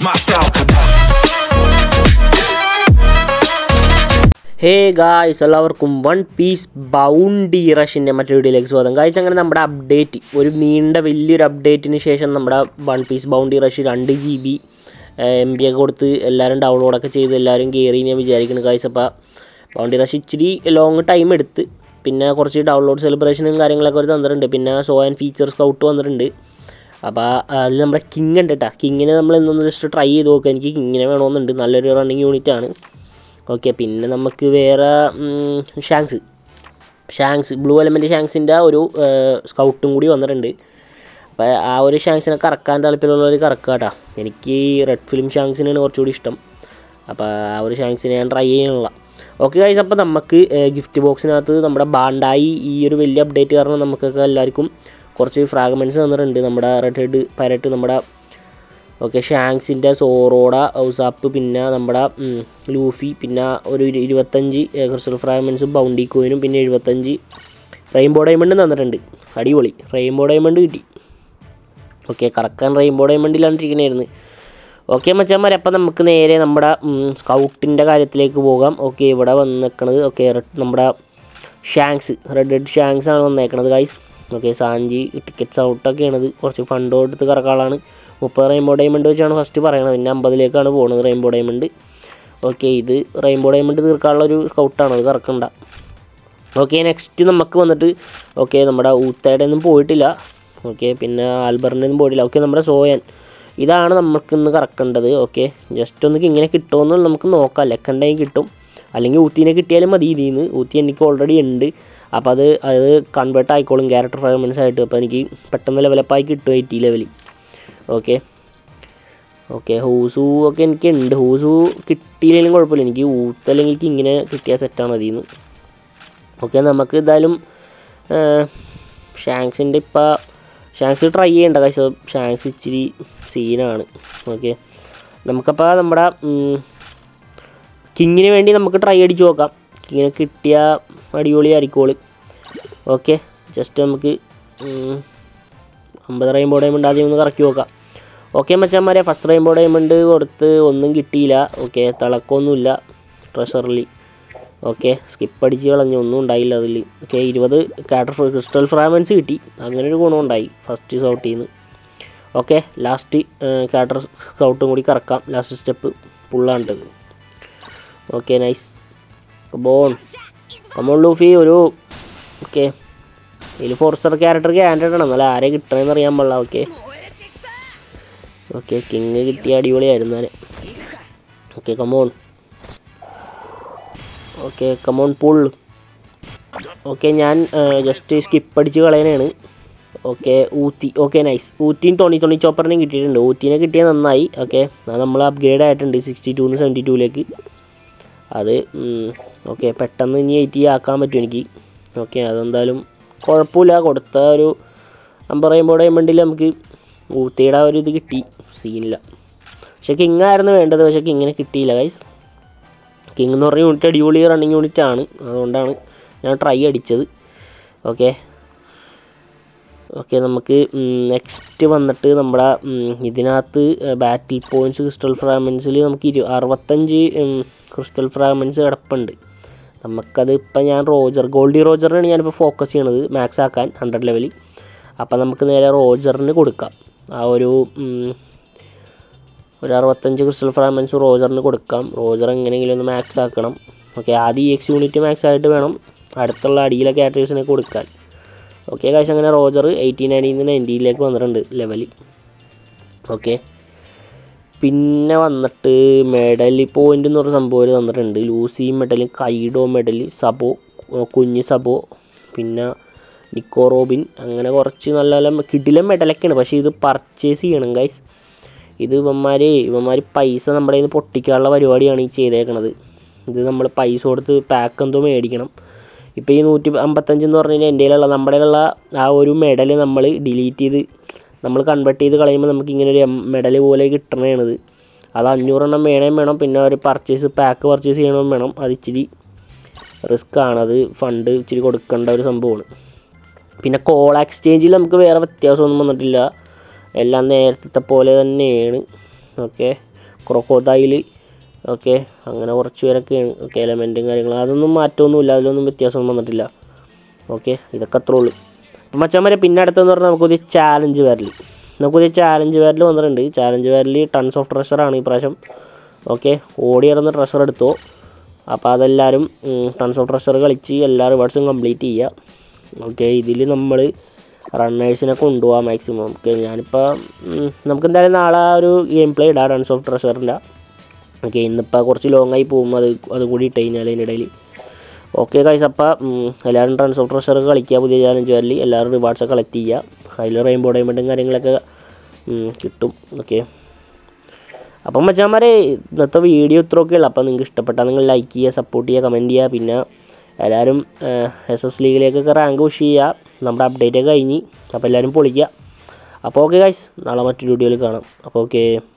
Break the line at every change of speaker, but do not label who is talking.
my style. Come on.
Hey guys എല്ലാവർക്കും one piece bounty റഷിൻ്റെ മറ്റൊരു വീഡിയോയിലേക്ക് സ്വാഗതം ഗായ്സ് അങ്ങനെ നമ്മുടെ അപ്ഡേറ്റ് ഒരു നീണ്ട വലിയൊരു അപ്ഡേറ്റിന് ശേഷം നമ്മുടെ വൺ പീസ് ബൗണ്ടി റഷ് രണ്ട് ജി ബി എം ബി ഒക്കെ കൊടുത്ത് എല്ലാവരും ഡൗൺലോഡൊക്കെ ചെയ്ത് എല്ലാവരും കയറി ഞാൻ വിചാരിക്കുന്നു ഗായ്സ് അപ്പോൾ ബൗണ്ടി റഷ് ഇച്ചിരി ലോങ് ടൈം എടുത്ത് പിന്നെ കുറച്ച് ഡൗൺലോഡ് സെലിബ്രേഷനും കാര്യങ്ങളൊക്കെ ഒരു തന്നിട്ടുണ്ട് പിന്നെ ഷോ ആൻഡ് ഫീച്ചർ സ്കൗട്ട് വന്നിട്ടുണ്ട് അപ്പോൾ അതിൽ നമ്മുടെ കിങ് ഉണ്ട് കേട്ടോ കിങ്ങിനെ നമ്മൾ ഇന്നൊന്ന് ജസ്റ്റ് ട്രൈ ചെയ്ത് നോക്കുക എനിക്ക് കിങ്ങിനെ വേണമെന്നുണ്ട് നല്ലൊരു റണ്ണിങ് യൂണിറ്റ് ആണ് ഓക്കെ പിന്നെ നമുക്ക് വേറെ ഉം, ഷാങ്സ് ഷാങ്സ് ബ്ലൂ എലമെൻറ്റ് ഷാങ്സിൻ്റെ ഒരു സ്കൗട്ടും കൂടി വന്നിട്ടുണ്ട് അപ്പോൾ ആ ഒരു ഷാങ്സിനെ കറക്കാൻ താല്പര്യമുള്ളവർ കറക്കുക കേട്ടോ എനിക്ക് റെഡ് ഫിലിം ഷാങ്സിനാണ് കുറച്ചുകൂടി ഇഷ്ടം അപ്പോൾ ആ ഒരു ഷാങ്സിനെ ഞാൻ ട്രൈ ചെയ്യാനുള്ള ഓക്കെ ഗൈസ് അപ്പോൾ നമുക്ക് ഗിഫ്റ്റ് ബോക്സിനകത്ത് നമ്മുടെ ബാണ്ടായി ഈ ഒരു വലിയ അപ്ഡേറ്റ് കാരണം നമുക്കൊക്കെ എല്ലാവർക്കും കുറച്ച് ഫ്രാഗ്മെൻറ്റ്സ് തന്നിട്ടുണ്ട് നമ്മുടെ റെഡ് ഹെഡ് പൈരറ്റ് നമ്മുടെ ഓക്കെ ഷാങ്സിൻ്റെ സോറോഡ ഔസാപ്പ് പിന്നെ നമ്മുടെ ഉം, ലൂഫി പിന്നെ ഒരു ഇരു- ഇരുപത്തഞ്ച് ക്രിസ്റ്റൽ ഫ്രാഗ്മെൻസും ബൗണ്ടി കോയിനും പിന്നെ എഴുപത്തഞ്ച് റെയിൻബോ ഡയമണ്ട് തന്നിട്ടുണ്ട് അടിപൊളി റെയിൻബോ ഡയമണ്ട് കിട്ടി ഓക്കെ കറക്കാൻ റെയിൻബോ ഡയമണ്ടിലാണ്ടിരിക്കണായിരുന്നു ഓക്കെ മച്ചാന്മാരെ അപ്പം നമുക്ക് നേരെ നമ്മുടെ സ്കൗട്ടിൻ്റെ കാര്യത്തിലേക്ക് പോകാം ഓക്കെ ഇവിടെ വന്നേക്കണത് ഓക്കെ നമ്മുടെ ഷാങ്സ് റെഡ് റെഡ് ഷാങ്സ് ആണ് വന്നേക്കണത് ഗൈസ് ഓക്കെ സാഞ്ചി ടിക്കറ്റ്സ് ഔട്ടൊക്കെയാണത് കുറച്ച് ഫണ്ട് എടുത്ത് കറക്കാളാണ് മുപ്പത് റെയിൻബോ ഡയമണ്ട് വെച്ചാണ് ഫസ്റ്റ് പറയണത് പിന്നെ അമ്പതിലേക്കാണ് പോകുന്നത് റെയിൻബോ ഡയമണ്ട് ഓക്കെ ഇത് റെയിൻബോ ഡയമണ്ട് തീർക്കാനുള്ള ഒരു സ്കൗട്ടാണ് അത് കറക്കണ്ട ഓക്കെ നെക്സ്റ്റ് നമുക്ക് വന്നിട്ട് ഓക്കെ നമ്മുടെ ഊത്തയുടെ ഒന്നും പോയിട്ടില്ല ഓക്കെ പിന്നെ ആൽബറിൻ്റെ ഒന്നും പോയിട്ടില്ല ഓക്കെ നമ്മുടെ സോയൻ ഇതാണ് നമുക്ക് ഇന്ന് കറക്കേണ്ടത് ഓക്കെ ജസ്റ്റ് ഒന്ന് ഇങ്ങനെ കിട്ടുമെന്ന് നമുക്ക് നോക്കാം ലെക്കുണ്ടെങ്കിൽ കിട്ടും അല്ലെങ്കിൽ ഊത്തിനെ കിട്ടിയാലും മതി ഇതിൽ നിന്ന് ഊത്തി എനിക്ക് ഓൾറെഡി ഉണ്ട് അപ്പോൾ അത് അത് കൺവേർട്ട് ആയിക്കോളും ക്യാരക്ടർ ഫ്രാഗ്മെൻറ്റ്സ് ആയിട്ട് അപ്പോൾ എനിക്ക് പെട്ടെന്ന് ലെവലപ്പായി കിട്ടും എയ്റ്റി ലെവലിൽ ഓക്കെ ഓക്കെ ഹൂസു ഒക്കെ എനിക്ക് ഉണ്ട് ഹൂസു കിട്ടിയില്ലെങ്കിലും കുഴപ്പമില്ല എനിക്ക് ഊത്തല്ലെങ്കിൽ എനിക്ക് ഇങ്ങനെ കിട്ടിയാൽ സെറ്റാണ് അതിൽ നിന്ന് ഓക്കെ നമുക്ക് എന്തായാലും ഷാങ്സിൻ്റെ ഇപ്പോൾ ഷാങ്സ് ട്രൈ ചെയ്യേണ്ട പക്ഷേ ഷാങ്സ് ഇച്ചിരി സീനാണ് ഓക്കെ നമുക്കപ്പോൾ നമ്മുടെ ഉം, കിങ്ങിന് വേണ്ടി നമുക്ക് ട്രൈ അടിച്ച് നോക്കാം കിങ്ങിനെ കിട്ടിയ അടിപൊളി ആയിരിക്കോള് ഓക്കെ ജസ്റ്റ് നമുക്ക് ഉം, അമ്പത് റെയിൻബോ ഡയമണ്ട് ആദ്യം ഒന്ന് കറക്കി നോക്കാം ഓക്കെ മച്ചന്മാരെ ഫസ്റ്റ് റെയിൻബോ ഡയമണ്ട് കൊടുത്ത് ഒന്നും കിട്ടിയില്ല ഓക്കെ തിളക്കമൊന്നുമില്ല ട്രഷറിൽ ഓക്കെ സ്കിപ്പ് അടിച്ച് കളഞ്ഞു ഒന്നും ഉണ്ടായില്ല അതിൽ ഓക്കെ ഇരുപത് കാറ്റർ ക്രിസ്റ്റൽ ഫ്രാഗ്മെൻസ് കിട്ടി അങ്ങനെ ഒരു ഗുണം ഉണ്ടായി ഫസ്റ്റ് സൗട്ടിൽ നിന്ന് ഓക്കെ ലാസ്റ്റ് കാറ്റർ സ്കൗട്ടും കൂടി കറക്കാം ലാസ്റ്റ് സ്റ്റെപ്പ് പുള്ളാണ്ടത് ഓക്കെ നൈസ് ബോൺ കമോൺ ലൂഫി ഒരു ഓക്കെ ഇതിൽ ഫോർസർ ക്യാരക്ടർ ക്യാൻഡിഡേറ്റ് ആണ് എന്നാലും ആരെ കിട്ടണമെന്ന് അറിയാൻ പാടില്ല ഓക്കെ ഓക്കെ കിങ് കിട്ടിയ അടിപൊളിയായിരുന്നു ഞാൻ okay come on okay come on pull okay ഞാൻ ജസ്റ്റ് സ്കിപ്പ് അടിച്ച് കളയാനാണ് ഓക്കെ ഊത്തി ഓക്കെ നൈസ് ഊത്തിയും ടോണി ടോണി ചോപ്പറിനെയും കിട്ടിയിട്ടുണ്ട് ഊത്തിനെ കിട്ടിയത് നന്നായി ഓക്കെ അത് നമ്മൾ അപ്ഗ്രേഡ് ആയിട്ടുണ്ട് സിക്സ്റ്റി ടൂന്ന് സെവൻറ്റി ടൂലേക്ക് അത് ഓക്കെ പെട്ടെന്ന് ഇനി എയ്റ്റി ആക്കാൻ പറ്റും എനിക്ക് ഓക്കെ അതെന്തായാലും കുഴപ്പമില്ല കൊടുത്ത ഒരു അമ്പത് റെയിൻബോ ഡയമണ്ടിൽ നമുക്ക് ഊത്തിയുടെ ആ ഒരു ഇത് കിട്ടി സീനില്ല പക്ഷെ കിങ് ആയിരുന്നു വേണ്ടത് പക്ഷെ കിങ്ങിനെ കിട്ടിയില്ല ഗൈസ് കിങ് എന്ന് പറഞ്ഞ യൂണിറ്റ് അടിപൊളി റണ്ണിങ് യൂണിറ്റ് ആണ് അതുകൊണ്ടാണ് ഞാൻ ട്രൈ അടിച്ചത് ഓക്കെ ഓക്കെ നമുക്ക് നെക്സ്റ്റ് വന്നിട്ട് നമ്മുടെ ഉം, ഇതിനകത്ത് ബാറ്റിൽ പോയിൻറ്റ്സ് ക്രിസ്റ്റൽ ഫ്രാഗ്മെൻസിൽ നമുക്ക് ഇരു അറുപത്തഞ്ച് ക്രിസ്റ്റൽ ഫ്രാഗ്മെൻറ്റ്സ് കിടപ്പുണ്ട് നമുക്കത് ഇപ്പം ഞാൻ റോജർ ഗോൾഡി റോജറിനാണ് ഞാനിപ്പോൾ ഫോക്കസ് ചെയ്യണത് മാക്സ് ആക്കാൻ ഹൺഡ്രഡ് ലെവലിൽ അപ്പം നമുക്ക് നേരെ റോജറിന് കൊടുക്കാം ആ ഒരു ഉം, ഒരു അറുപത്തഞ്ച് ക്രിസ്റ്റൽ ഫ്രാഗ്മെൻറ്റ്സ് റോജറിന് കൊടുക്കാം റോജർ എങ്ങനെയെങ്കിലും ഒന്ന് മാക്സ് ആക്കണം ഓക്കെ ആദ്യം ഈ എക്സ് യൂണിറ്റ് മാക്സ് ആയിട്ട് വേണം അടുത്തുള്ള അടിയിലെ ക്യാരക്ടേഴ്സിനെ കൊടുക്കാൻ ഓക്കെ കാശ് അങ്ങനെ റോജർ എയ്റ്റി നയനിൽ നിന്ന് നയൻറ്റിയിലേക്ക് വന്നിട്ടുണ്ട് ലെവലിൽ ഓക്കെ പിന്നെ വന്നിട്ട് മെഡൽ പോയിൻ്റ് എന്ന് പറഞ്ഞ സംഭവം ഒരു തന്നിട്ടുണ്ട് Lucy medal Kaido medal Sabo കുഞ്ഞ് സബോ പിന്നെ നിക്കോ റോബിൻ അങ്ങനെ കുറച്ച് നല്ല നല്ല കിടിലം മെഡലൊക്കെയാണ് പക്ഷേ ഇത് പർച്ചേസ് ചെയ്യണം ഗൈസ് ഇത് ഇവന്മാർ ഇവന്മാർ പൈസ നമ്മുടെ കയ്യിൽ നിന്ന് പൊട്ടിക്കാനുള്ള പരിപാടിയാണ് ഈ ചെയ്തേക്കണത് ഇത് നമ്മൾ പൈസ കൊടുത്ത് പാക്ക് എന്തോ മേടിക്കണം ഇപ്പോൾ ഈ നൂറ്റി അമ്പത്തഞ്ച് എന്ന് പറഞ്ഞു കഴിഞ്ഞാൽ എൻ്റെ കയ്യിലുള്ള നമ്മുടെ കയ്യിലുള്ള ആ ഒരു മെഡൽ നമ്മൾ ഡിലീറ്റ് ചെയ്ത് നമ്മൾ കൺവേർട്ട് ചെയ്ത് കളയുമ്പോൾ നമുക്ക് ഇങ്ങനെ ഒരു മെഡൽ പോലെ കിട്ടണതാണിത് അത് അഞ്ഞൂറെണ്ണം വേണേം വേണം പിന്നെ ഒരു പർച്ചേസ് പാക്ക് പർച്ചേസ് ചെയ്യണമെന്നും വേണം അത് ഇച്ചിരി റിസ്ക് ആണ് അത് ഫണ്ട് ഇച്ചിരി കൊടുക്കേണ്ട ഒരു സംഭവമാണ് പിന്നെ കോൾ എക്സ്ചേഞ്ചിൽ നമുക്ക് വേറെ വ്യത്യാസമൊന്നും വന്നിട്ടില്ല എല്ലാം നേരത്തെ പോലെ തന്നെയാണ് ഓക്കെ ക്രൊക്കോദൈൽ ഓക്കെ അങ്ങനെ കുറച്ച് പേരൊക്കെ ഓക്കെ എലമെൻറ്റും കാര്യങ്ങളും അതൊന്നും മാറ്റമൊന്നുമില്ല അതിലൊന്നും വ്യത്യാസമൊന്നും വന്നിട്ടില്ല ഓക്കെ ഇതൊക്കെ അത്രേ ഉള്ളൂ അപ്പം മച്ചന്മാരെ പിന്നെ അടുത്തെന്ന് പറഞ്ഞാൽ നമുക്കൊരു ചാലഞ്ച് വരൽ നമുക്കൊരു ചാലഞ്ച് വരൽ വന്നിട്ടുണ്ട് ചാലഞ്ച് വരൽ ടൺസ് ഓഫ് ട്രഷറാണ് ഈ പ്രാവശ്യം ഓക്കെ ഓടി ഇറന്ന് ട്രഷർ എടുത്തോ അപ്പോൾ അതെല്ലാവരും ടൺസ് ഓഫ് ട്രഷർ കളിച്ച് എല്ലാ റിവാർഡ്സും കംപ്ലീറ്റ് ചെയ്യുക ഓക്കെ ഇതിൽ നമ്മൾ റണ്ണേഴ്സിനെ കൊണ്ടുപോകാം മാക്സിമം ഓക്കെ ഞാനിപ്പോൾ നമുക്ക് എന്തായാലും നാളെ ആ ഒരു ഗെയിം പ്ലേ ഇടാം ടൺസ് ഓഫ് ട്രഷറിൻ്റെ ഓക്കെ ഇന്നിപ്പോൾ കുറച്ച് ലോങ് ആയി പോകും അത് അതും കൂടി ഇട്ട് കഴിഞ്ഞാൽ അതിനിടയിൽ ഓക്കെ കൈസ് അപ്പോൾ എല്ലാവരും ട്രാൻസ് ഓഫ് ട്രഷർ കളിക്കുക പുതിയ ചാലഞ്ച് വരൽ എല്ലാവരും റിവാർഡ്സ് കളക്ട് ചെയ്യുക അതിൽ റെയിൻബോ ഡയമണ്ടും കാര്യങ്ങളൊക്കെ ഉം, കിട്ടും ഓക്കെ അപ്പം മച്ചാന്മാരെ ഇന്നത്തെ വീഡിയോ ഇത്രയൊക്കെ ഉള്ളൂ അപ്പോൾ നിങ്ങൾക്ക് ഇഷ്ടപ്പെട്ടാൽ നിങ്ങൾ ലൈക്ക് ചെയ്യുക സപ്പോർട്ട് ചെയ്യുക കമൻറ്റ് ചെയ്യുക പിന്നെ എല്ലാവരും എസ് എസ് ലീഗിലേക്കൊക്കെ റാങ്ക് പുഷ് ചെയ്യുക നമ്മുടെ അപ്ഡേറ്റ് ഒക്കെ കഴിഞ്ഞ് അപ്പോൾ എല്ലാവരും പൊളിക്കുക അപ്പോൾ ഓക്കെ ഗൈസ് നാളെ മറ്റൊരു വീഡിയോയിൽ കാണാം അപ്പോൾ ഓക്കെ